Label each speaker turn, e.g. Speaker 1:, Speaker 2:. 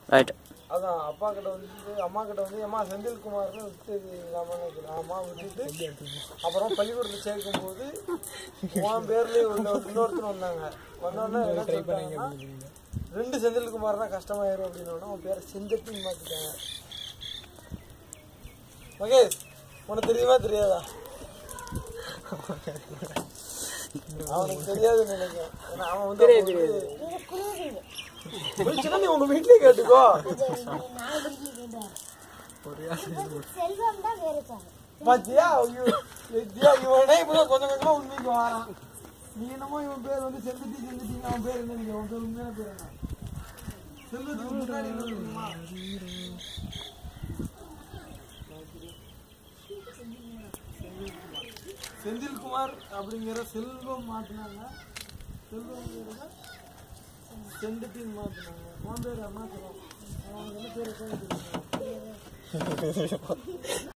Speaker 1: right
Speaker 2: அதான் அப்பா கிட்ட வந்து அம்மா கிட்ட வந்து அம்மா செந்தில்குமார்னு விட்டு இல்லாமல் நினைக்கிறேன் அம்மா விட்டுட்டு அப்புறம் பள்ளிக்கூடத்தில் சேர்க்கும் போது உன் பேர்லயே உள்ள ஒரு இன்னொருத்தர் வந்தாங்க வந்தோடனே என்ன சொல்லிட்டாங்கன்னா ரெண்டு செந்தில்குமார் தான் கஷ்டமாயிரும் அப்படின்னு அவன் பேரை செந்தட்டின்னு மாத்திட்டாங்க மகேஷ் உனக்கு தெரியுமா தெரியாதா அவனுக்கு தெரியாதுன்னு நினைக்கிறேன் ஏன்னா அவன் வந்து அப்போ வந்து போயிடுச்சுன்னா நீ உங்க வீட்லயே கேட்டுக்கோ
Speaker 3: செல்வம் தான் வேறு சார்
Speaker 2: பாத்தியா ஐயோ வித்யா இவனே இப்பதான் கொஞ்சம் கொஞ்சமா உண்மைக்கு வரான் நீ என்னமோ இவன் பேர் வந்து செல்வத்தி செல்வத்திங்க அவன் பேர் என்ன நீங்க அவன் பேர் உண்மையான பேர் என்ன செல்வத்துக்கு முன்னாடி என்ன தெரியுமா செந்தில்குமார் அப்படிங்கிற செல்வம் மாத்தினாங்க செல்வம் செந்தத்தின் மாத்தினாங்க உன் பேர் மாத்தணும் அவனுக்கு என்ன பேர்